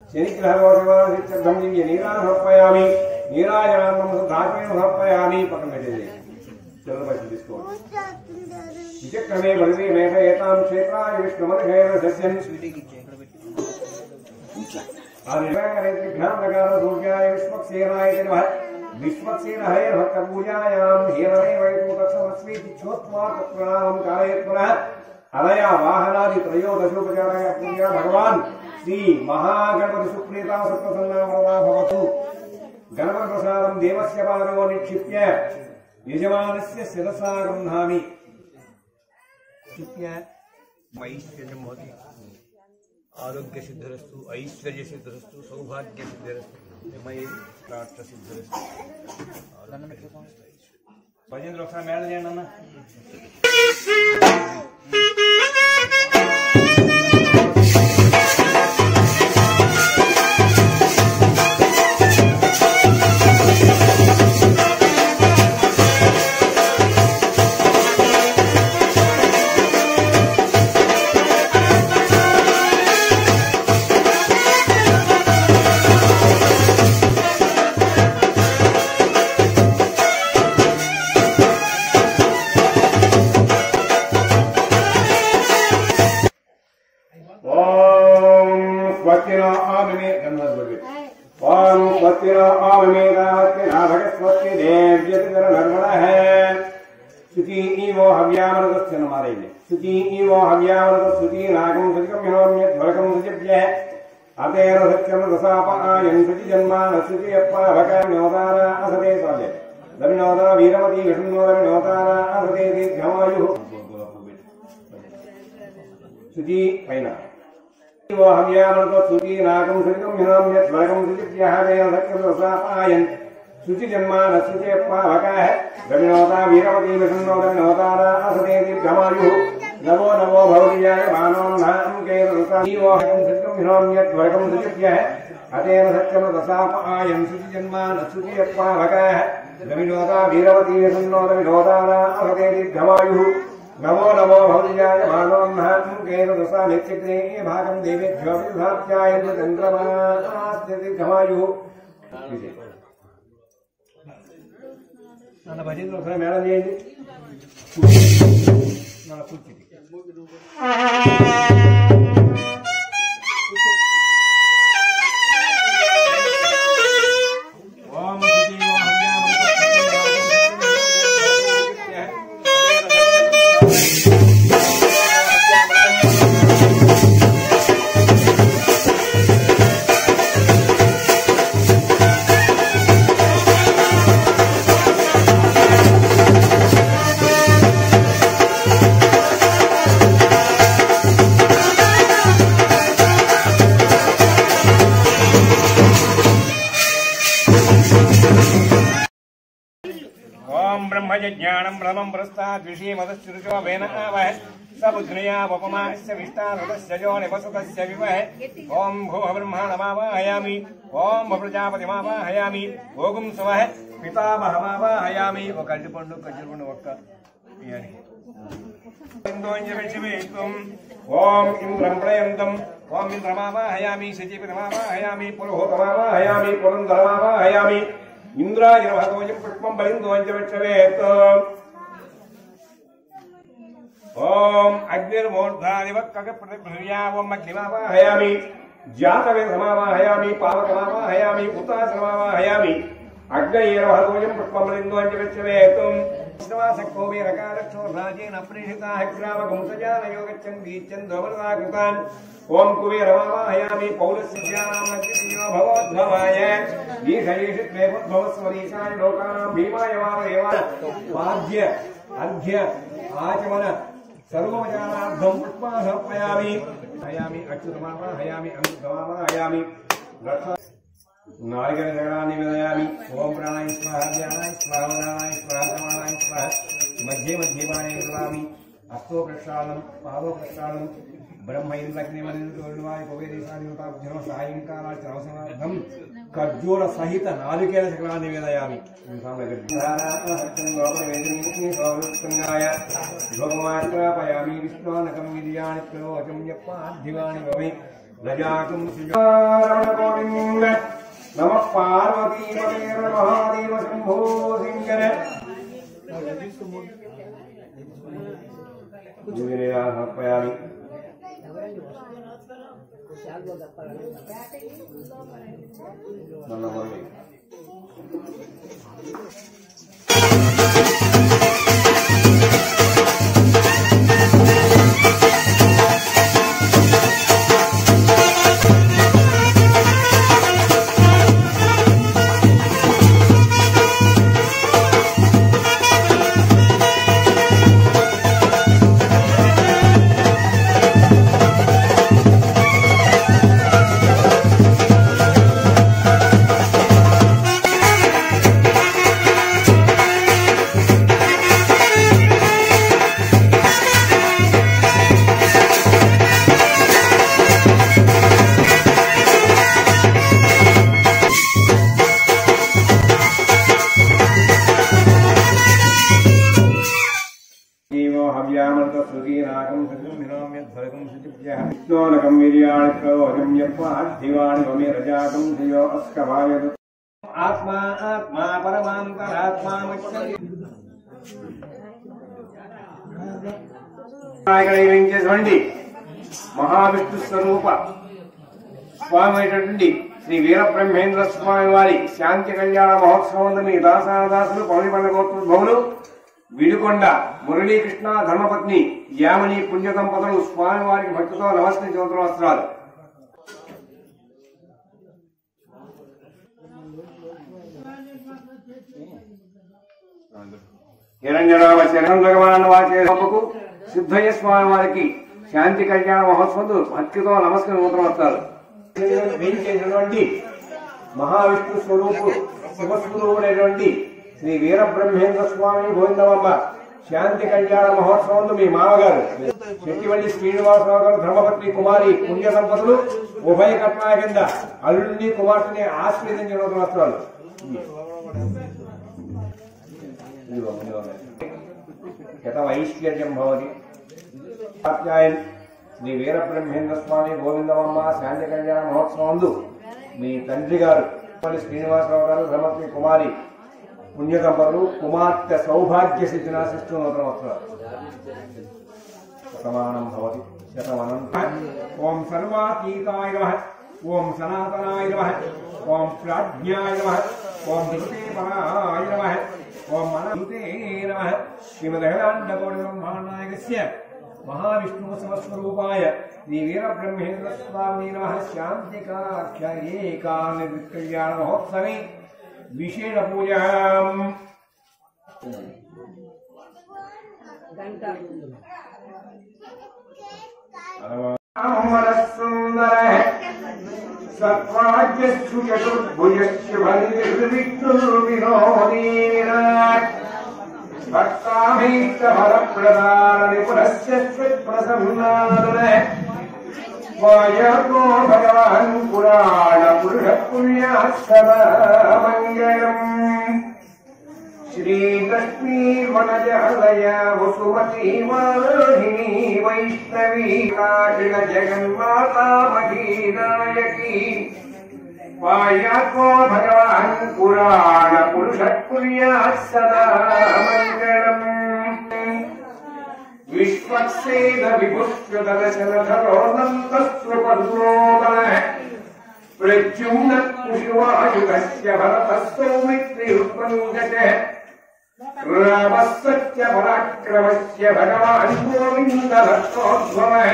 శనిగ్రహదోషవాసిద్ధం దివ్య నీరా సమర్పయామి నీరాజనాంతం దాచేన సమర్పయామి పక్కన పెట్టేది చంద్రపక్షి తీసుకోండి విచక్రమే బలిదే మేఘ ఏతాం క్షేత్రాయ విష్ణుమర్హేణ సస్యం ఆదిభ్యాం సూర్యాయ విశ్వక్సేనాయ నమః విశ్వక్సేన హరే భక్త పూజాయాం హేరమే వైపు తత్సమస్మీతి ఛోత్వా తత్ప్రణామం కారయత్ పునః అలయ వాహనాది త్రయోదశోపచారాయ పూజ భగవాన్ శ్రీ మహాగణపతి సుప్రీత సత్వసన్నామరదా భవతు గణపతి ప్రసాదం దేవస్య పాదో నిక్షిప్య యజమానస్య శిరసా గృహామి नित्य ऐश्वर्य मोदी आरोग्य सिद्धिरस्तु ऐश्वर्य सिद्धिरस्तु सौभाग्य सिद्धिरस्तु मयि प्रार्थ सिद्धिरस्तु భజనలు ఒకసారి మేడ చేయండి అన్న ఓం స్వస్తిన ఆమమే గంధర్వ బుద్ధి ఓం స్వస్తిన ఆమమే గావత్తిన భగస్వస్తి దేవ్యతికర నర్మణః శుచి ఈవో హవ్యామృతస్య నమారేణి శుచి ఈవో హవ్యామృత శుచి నాగం శుచికం వినోమ్యధ్వరకం శుచిభ్య అతేన సత్యం రసాపాయం శుచి జన్మాన శుచి అప్పాభక వినోదాన అసతే సాధ్య రవినోద వీరవతి విష్ణునోద వినోదాన అసతే దీర్ఘమాయు శుచి పైన హవ్యామృతీ నాగం శుచికం హినామ్యద్వరగం శుచిభ్యహేన సత్యం రసాపాయన్ శుచి జన్మాన శుచి పావక రవినోదా వీరవతీ విష్ణునోద వినోదాన అసతే దీర్ఘమాయు నమో నమో భవతియాయ మానోన్నాం కేరసాహం శుచికం హినామ్యద్వరగం శుచిభ్య అతేన సత్యం రసాపాయన్ శుచి జన్మాన శుచి పావక రవినోదా వీరవతీ విష్ణునోద వినోదాన అసతే దీర్ఘమాయు నమో నమో భౌతిజాయ మానోన్హాం కేన దశా నిత్యగ్నే భాగం దేవేభ్యో విధాత్యాయ చంద్రమాయు నన్ను భజన ఒకసారి మేడం చేయండి నా కూర్చుంది ఓం శుచి ఓం ఓం బ్రహ్మజ్ఞానం బ్రహ్మం ప్రస్తాద్విషీమదశ్రుచో వేన ఆవహ సబుద్ధ్నయా ఉపమాస్య విష్టానుదస్య జో నివసతస్య వివహ ఓం భూమ బ్రహ్మాణమావాహయామి ఓం ప్రజాపతిమావాహయామి ఓగుం సువహ పితామహమావాహయామి ఒక అరటిపండు ఖర్జూర పండు ఒక్క ఇయ్యాలి. ఇందోంజవిషివేత్వం ఓం ఇంద్రం ప్రయంతం ఓం ఇంద్రమావాహయామి శచీపతిమావాహయామి పురోహతమావాహయామి పురంధరమావాహయామి ఇంద్రాయ భగవజం పుష్పం బలిందోంజవిషవేత్ ఓం అగ్నిర్మూర్ధాదివ కగప్రతిభృయా ఓం అగ్నిమావాహయామి జాతవేదమావాహయామి పావకమావాహయామి ఉతాసమావాహయామి అగ్నయేన భగవజం పుష్పం బలిందోంజవిషవేతం శ్రీనివాసకోవీరకారక్షోర్రాజేన ప్రేషితాः గ్రామకంసజానయో గచ్చन् గీచ్చन् ఓం కుబేరమావాహయామి పౌలస్య జ్ఞానామగ్నిశియో భవోద్భవాయ ఈశైషి త్వేముద్భవస్వరీశాయ లోకానాం భీమాయ వామదేవ పాద్య అర్ఘ్య ఆచమన సర్వోపచారార్థం పుష్పా సమర్పయామి హయామి అచ్యుతమావాహయామి అమృతమావాహయామి రక్ష నారికల జగడాన్ని విదయామి ఓం ప్రాణాయ స్వాహ ధ్యానాయ స్వాహ వదానాయ స్వాహ సమానాయ స్వాహ మధ్య మధ్యమానే విదలామి హస్తో ప్రక్షాళనం పాదో ప్రక్షాళనం బ్రహ్మ ఇంద్రగ్నిమనివాయ కుబేరేశాధిపతాభ్యో సాయంకాలాచనవసనార్థం ఖర్జూర సహిత నారికేల శకలాన్ని వేదయామి యోగమాత్రాపయామి విష్ణోనకం విద్యాని ప్రయోజం యప్పాధివాని భవే రజాకం నమ పార్వతీ మహాదేవ శంభో శంకర సమర్పయామి నల్ల మురళి జీవో హవ్యామృత సుగీనాకం సజం వినోమ్యధ్వరకం శుచిభ్యః విష్ణోనకం వీర్యాణి ప్రయోగం యత్వాద్ధివాణి మమి రజాకం ధియో అస్కవాయదు ఆత్మా ఆత్మా పరమాంతరాత్మా నాయకుడైనటువంటి మహావిష్ణు స్వరూప స్వామి అయినటువంటి శ్రీ వీరబ్రహ్మేంద్ర స్వామి వారి శాంతి కళ్యాణ మహోత్సవం మీ దాసాదాసులు పౌని పండుగోత్సవములు విడుకొండ మురళీకృష్ణ ధర్మపత్ని యామని పుణ్య దంపతులు స్వామి వారికి భక్తితో నమస్కరించిన వస్త్రాలు హిరణ్యరామ శరణం భగవాన్ వాచే గొప్పకు సిద్ధయ్య స్వామి వారికి శాంతి కళ్యాణ మహోత్సవం భక్తితో నమస్కరించిన వస్త్రాలు వేయించేసినటువంటి మహావిష్ణు స్వరూపు శివస్వరూపుడైనటువంటి శ్రీ వీరబ్రహ్మేంద్ర స్వామి గోవిందమ్మ శాంతి కళ్యాణ మహోత్సవం మీ మామగారు శెట్టివల్లి శ్రీనివాసరావు గారు ధర్మపత్ని కుమారి పుణ్య దంపతులు ఉభయ కట్నాల కింద అల్లుడిని కుమార్తెని ఆశీర్వదించిన వస్త్రాలు ఇదిగో ముందుగా ఉన్నాయి. శతవైశ్వర్యం భవతి కాత్యాయన్ శ్రీ వీరబ్రహ్మేంద్ర స్వామి గోవిందమ్మ శాంతి కళ్యాణ మహోత్సవందు మీ తండ్రి గారు పల్లి శ్రీనివాసరావు గారు ధర్మపత్ని కుమారి పుణ్య దంపతులు కుమార్తె సౌభాగ్య సిద్ధినాశిస్తూ నూతన వస్త్రాలు శతమానం భవతి శతమనంత ఓం సర్వాతీతాయ నమః ఓం సనాతనాయ నమః ఓం ప్రాజ్ఞాయ నమః ఓం ధృతే పరాయ నమః ఓం మనతే నమః శ్రీమదహలాండకోటి బ్రహ్మాండాయకస్య మహావిష్ణు సమస్వరూపాయ శ్రీ వీరబ్రహ్మేంద్ర స్వామి నమః శాంతికాఖ్య ఏకాని కళ్యాణ మహోత్సవే విశేష పూజాం సుందర సత్వాజ్యస్సు చతుర్భుజస్య వినోదీనాట్ భక్తాభీష్ట ఫలప్రదాన నిపుణస్య ప్రసన్నాదన వాయతో భగవాన్ పురాణ పురుష పుణ్యాస్తమంగళం శ్రీలక్ష్మీ వనజాలయ వసుమతీ మాహిని వైష్ణవీ కాళిన జగన్మాతా మహీనాయకీ వాయాత్మో భగవాన్ పురాణ పురుష పుణ్యాత్ సదా మంగళం విశ్వక్సేన విభుష్యదశరథరోనంతస్వపద్రోదన ప్రద్యుమ్న కుశివాయుగస్య భరతः సౌమిత్రియుత్పన్నగత రామः సత్య పరాక్రమస్య భగవాన్ గోవిन्दరక్షోద్భవः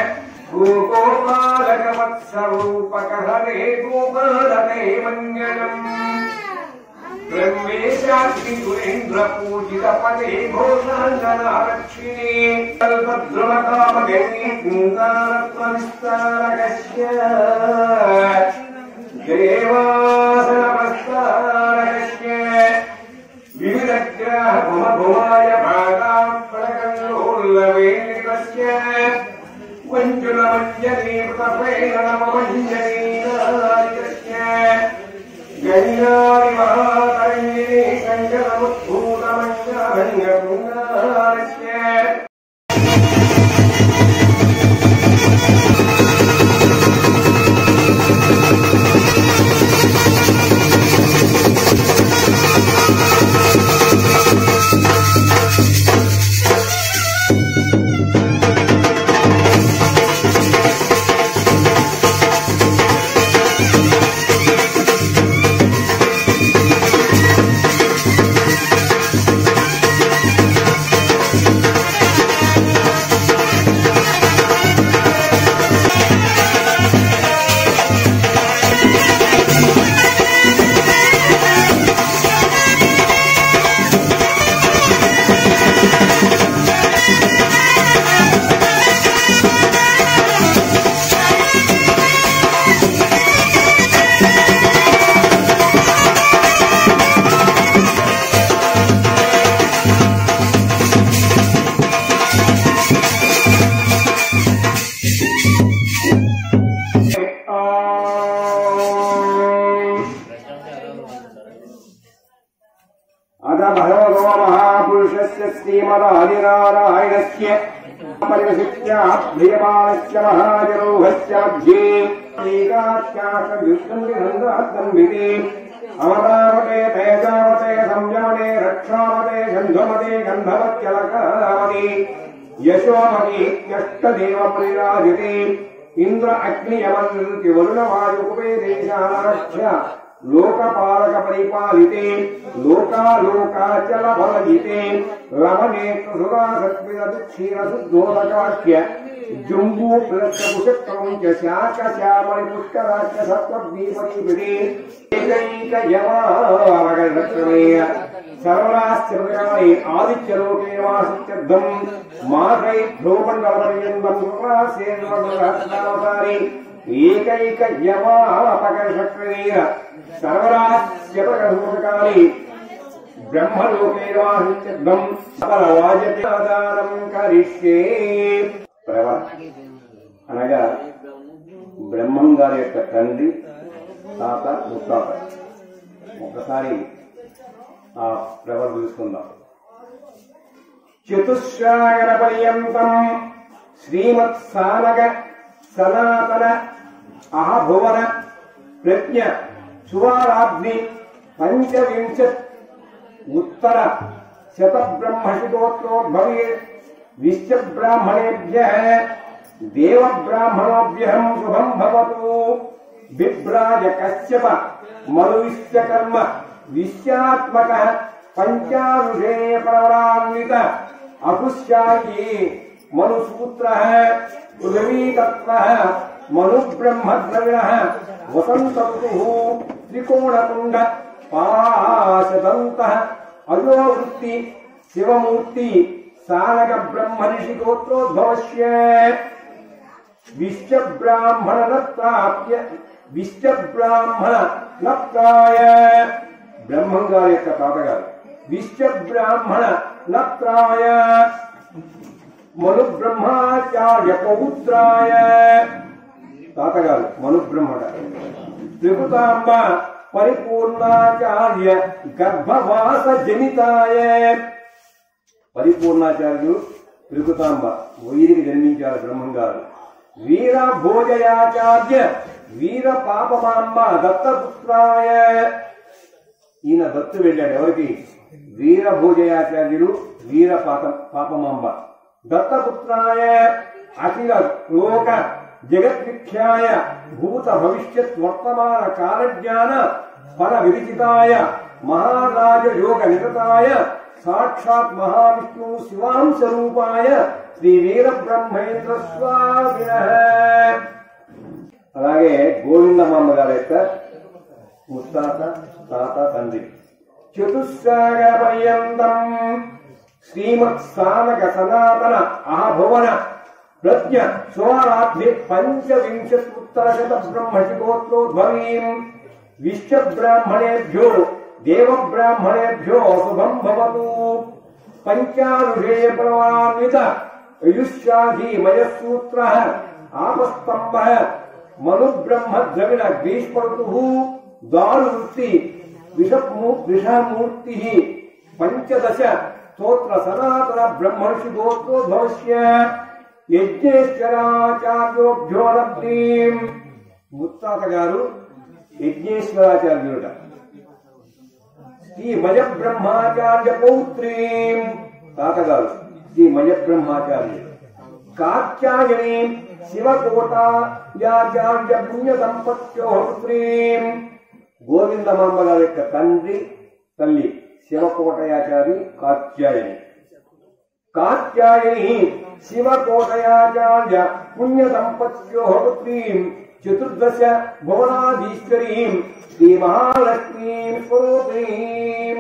గోపాలకవత్సరూపకహరే గోపాలతే మంగళम् బ్రహ్మేశాస్త్రి సురేంద్ర పూజిత పదే ఘోషాంగనారక్షిణే కల్పద్రుమకామగణీ కుందారత్వవిస్తారకస్య దేవాసన ప్రస్తారకస్య వివిధగ్రహ భుమ భుమాయ భాగాం ప్రకంలోల్లవేలికస్య వంచుల మంజరీ ప్రేరణమమంజరీనాయకస్య గణ్యాని మహాకరణ్యే సంజలముద్భూతమంజరంగపుంగారస్య Thank श्रीमदादिनारायणस्य परिवशित्य प्रियमाणस्य महाजरोहस्य मध्ये एकाख्याकविष्णुनिरन्दात्मन्विते अमरावते तेजावते संयमने रक्षावते गन्धमते गन्धवत्यलकावते यशोमतीत्यष्टदेवपरिराजते इन्द्र अग्नियमन्ति वरुणवायुकुबेरेशानाख्य लोकपालक परिपालिते लोकालोकाचल बलजिते लवने सुधा सत्विदक्षीण शुद्धोदकाख्य जुम्बू प्रत्यकुशक्रमं च शाक श्यामणि पुष्कराख्य सत्त्वद्वीपदीपदे एकैक यमावगणक्रमेय सर्वराश्चर्याणि आदित्यलोके वासित्यर्थम् मासै ध्रुवमण्डलपर्यन्तम् सुप्रासेन्वतारि ఏకైక యమాపకర్షక్రీర సర్వరాశ్యపకర్మకాలి బ్రహ్మలోకేవాహిత్యం వాజదానం కరిష్యే ప్రవర్ అనగా బ్రహ్మం గారి యొక్క తండ్రి తాత ముత్తాత ఒకసారి ఆ ప్రవర్ చూసుకుందాం చతుశ్రాగర పర్యంతం శ్రీమత్సానగ సనాతన అహభువన ప్రజ్ఞ సువారాగ్ని పంచవింశ ఉత్తర శతబ్రహ్మశితోత్తోద్భవే విశ్వబ్రాహ్మణేభ్య దేవబ్రాహ్మణోభ్యహం శుభం భవతు బిభ్రాజ కశ్యప మను విశ్వకర్మ విశ్యాత్మక పంచారుషేయ ప్రవరాన్విత అపుష్యాయీ మనుసూత్ర పృథివీతత్వ మనుబ్రహ్మద్రవిణ వసంత త్రికోణకుండ పాశదంత అయోవృత్తి శివమూర్తి సానక బ్రహ్మర్షి గోత్రోద్భవస్య విశ్వబ్రాహ్మణ నప్రాప్య విశ్వబ్రాహ్మణ నప్రాయ బ్రహ్మం గారి యొక్క తాతగారు విశ్వబ్రాహ్మణ నప్రాయ మను బ్రహ్మాచార్య పౌత్రాయ తాతగారు మను బ్రహ్మడ త్రిపుతాంబ పరిపూర్ణాచార్య గర్భవాస జనితాయ పరిపూర్ణాచార్యులు త్రికుతాంబ వీరికి జన్మించారు బ్రహ్మం గారు వీర భోజయాచార్య వీర పాపమాంబ దత్తపుత్రాయ ఈయన దత్తు వెళ్ళాడు ఎవరికి వీర భోజయాచార్యులు వీర పాప పాపమాంబ దత్తపుత్రాయ అఖిల లోక జగద్విఖ్యాయ భూత భవిష్యత్ వర్తమాన కాలజ్ఞాన ఫల విరిచితాయ మహారాజ యోగ నిరతాయ సాక్షాత్ మహావిష్ణు శివాంశ రూపాయ శ్రీ వీర బ్రహ్మేంద్ర స్వామిన అలాగే గోవిందమామ గారి యొక్క ముత్తాత తాత తండ్రి చతుస్సాగ పర్యంతం శ్రీమత్ సానక సనాతన అహభువన ప్రజ్ఞ స్వరాధ్య పంచవింశత్యుత్తర శత బ్రహ్మశికోత్రోద్భవీం విశ్వబ్రాహ్మణేభ్యో దేవబ్రాహ్మణేభ్యో శుభం భవతు పంచారుషేయ ప్రవాన్విత యుష్యాధి మయసూత్ర ఆపస్తంభ మనుబ్రహ్మ ద్రవిణ గ్రీష్మఋతు దారువృత్తి విషమూ విషమూర్తి పంచదశ స్తోత్ర సనాతన బ్రహ్మర్షి గోత్రోద్భవస్య యజ్ఞేశ్వరాచార్యోభ్యో లబ్ధీం ముత్తాత గారు యజ్ఞేశ్వరాచార్యుడ శ్రీ మయ బ్రహ్మాచార్య పౌత్రీం తాతగారు శ్రీ మయ బ్రహ్మాచార్యుడు కాత్యాయని శివకోటాయాచార్య పుణ్య దంపత్యో పుత్రీం గోవిందమాంబ గారి యొక్క తండ్రి తల్లి శివకోటయాచారి కాత్యాయని కాత్యాయని శివకోటయాచార్య పుణ్య దంపత్యో పుత్రీం చతుర్దశ భువనాధీశ్వరీం శ్రీ మహాలక్ష్మీం స్వరూపీం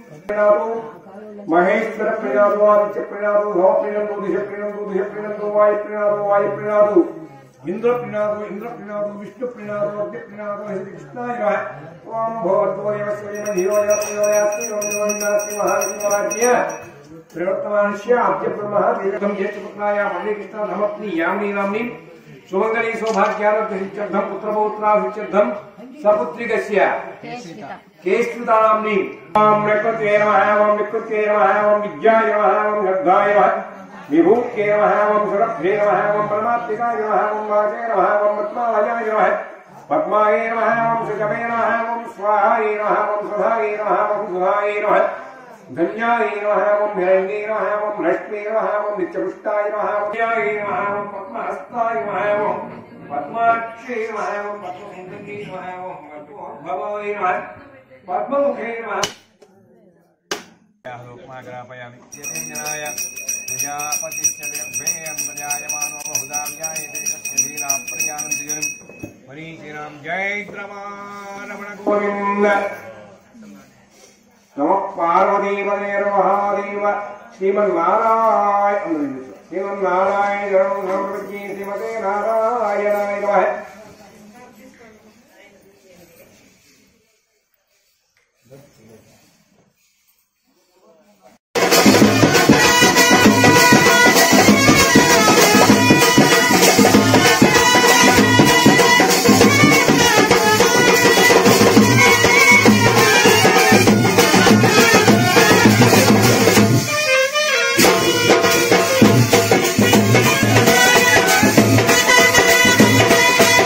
మహేశ్వర ప్రియాదు ఆదిత్య ప్రియాదు భవ ప్రియందు దిశ ప్రియందు దిశ ప్రియందు వాయు ప్రియాదు వాయు ప్రియాదు ఇంద్ర ప్రియాదు ఇంద్ర ప్రియాదు విష్ణు ప్రియాదు అగ్ని ప్రియాదు హరి కృష్ణాయ నమః ఓం భగవద్గోయ వస్వయ ధియోయ ప్రియోయ శ్రీయోన్యోన్యాసి మహాశివాజ్య ప్రవర్తమానస్య అద్య బ్రహ్మ దీర్ఘం జ్యేష్ఠపుత్రాయ మల్లి కృష్ణ ధమప్ని యామిని నామ్ని సుమంగళీ సౌభాగ్యారోగ్య సిత్యర్థం పుత్రపౌత్రాభిత్యర్థం సపుత్రికస్య కేశ్విత కేష్టుతాంని ఓం ప్రకృతే నమః ఓం వికృతే నమః ఓం విద్యాయ నమః ఓం గర్గాయ నమః విభూత్యే నమః ఓం సురభ్యే నమః ఓం పరమాత్మికాయ నమః ఓం వాచే నమః ఓం పద్మాయాయ నమః పద్మాయ నమః ఓం సుజమే నమః ఓం స్వాహాయ నమః ఓం సుధాయ నమః ఓం సుధాయ నమః ధన్యాయ నమః ఓం హిరణ్యే నమః ఓం లక్ష్మీ నమః ఓం నిత్యపుష్టాయ నమః ఓం ధ్యాయ నమః ఓం పద్మహస్తాయ నమః ఓం పద్మాక్షే నమః ఓం పద్మసుందరీ నమః ఓం పద్మోద్భవాయ నమః పద్మముఖే నమః లోకమాగ్రాపయామి యతేంజనాయ ప్రజాపతిశ్చ జగద్భే అంతజాయమానో బహుదాం జాయతే తస్య ధీరా ప్రజానంతిజనం మనీషీనాం జైద్రమారమణ గోవింద నమ పార్వతీపదేవ మహాదేవ శ్రీమన్నారాయణ శ్రీమన్నారాయణ సమృద్ధి శ్రీమతే నారాయణాయ నమః శ్రీ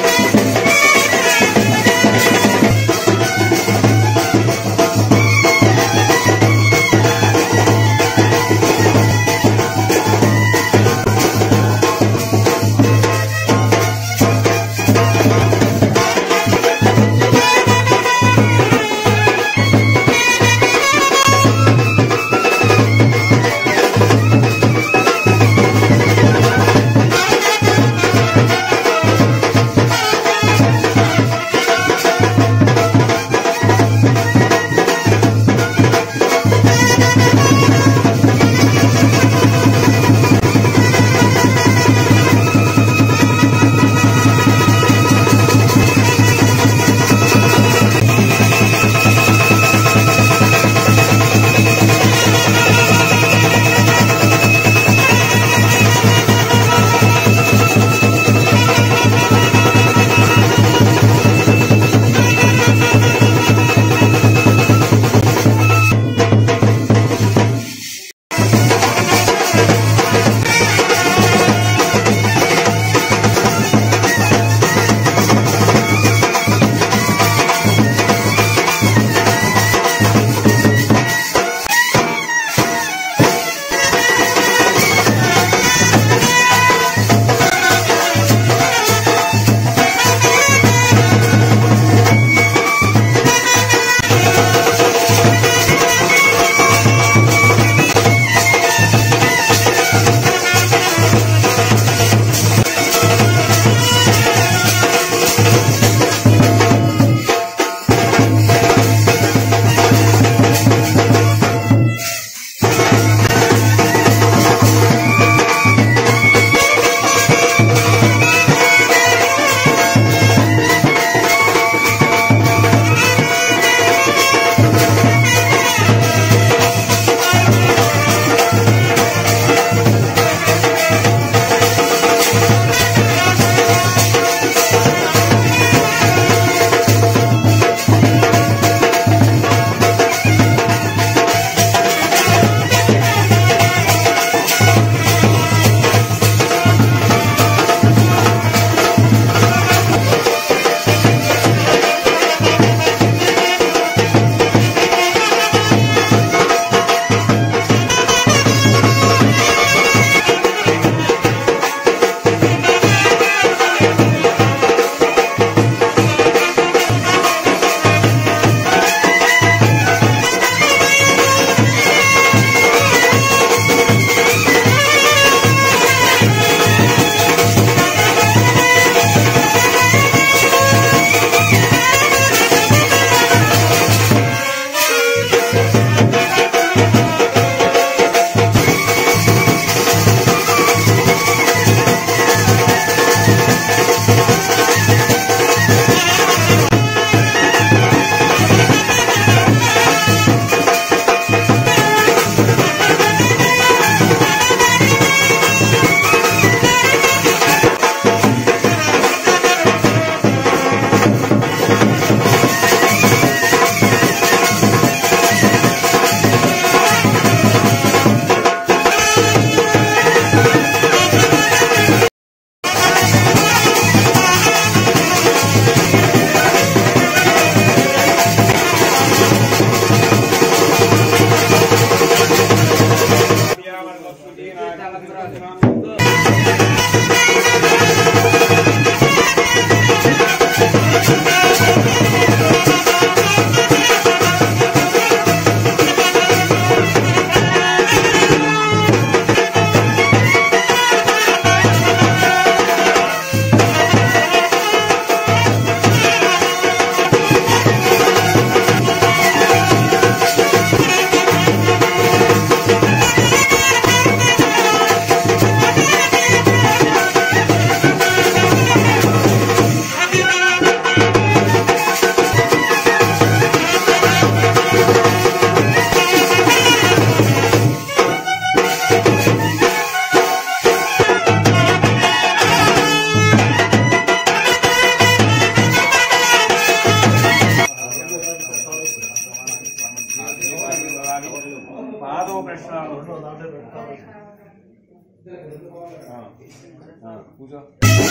కూర్చో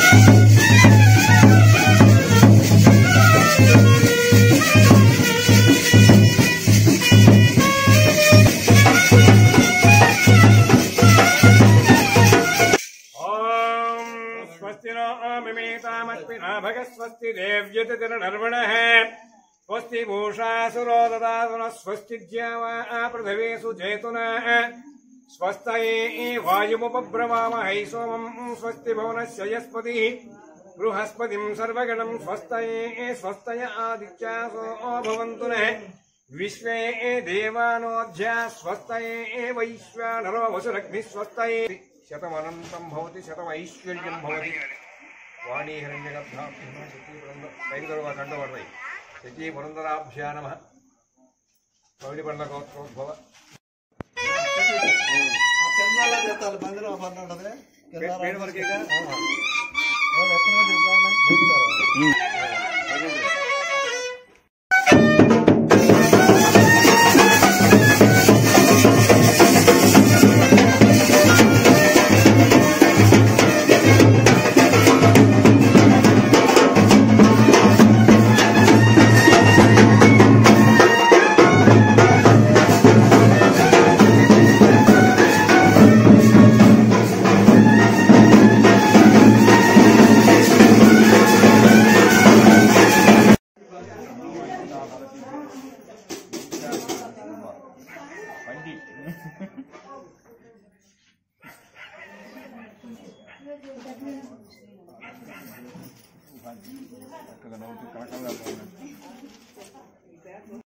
ఓం స్వస్తి నో మిమేతామస్మినా భగస్వస్తి దేవ్యతిర్నర్వణః స్వస్తి భూషాసురో దదాతున స్వస్తి జ్యావా పృథివీసు చేతునః స్వస్తయే వాయుముపబ్రవామహై సోమం స్వస్తి భువనస్య యస్పతి బృహస్పతిం సర్వగణం స్వస్తయే స్వస్తయ ఆదిత్యాసో భవంతు నః విశ్వే దేవానోధ్యా స్వస్తయే వైశ్వానరో వసురగ్ని స్వస్తయే శతమనంతం భవతి శతమైశ్వర్యం భవతి వాణీ హిరణ్యగర్భాభ్యమ శచీ పురంద రైతులుగా కండబడతాయి శచీ పురందరాభ్యా నమ కవిడి పండ్ల గోత్రోద్భవ పేరు వరకేగా పండిట్ చక్కగా నవ్వుతూ కనకంగా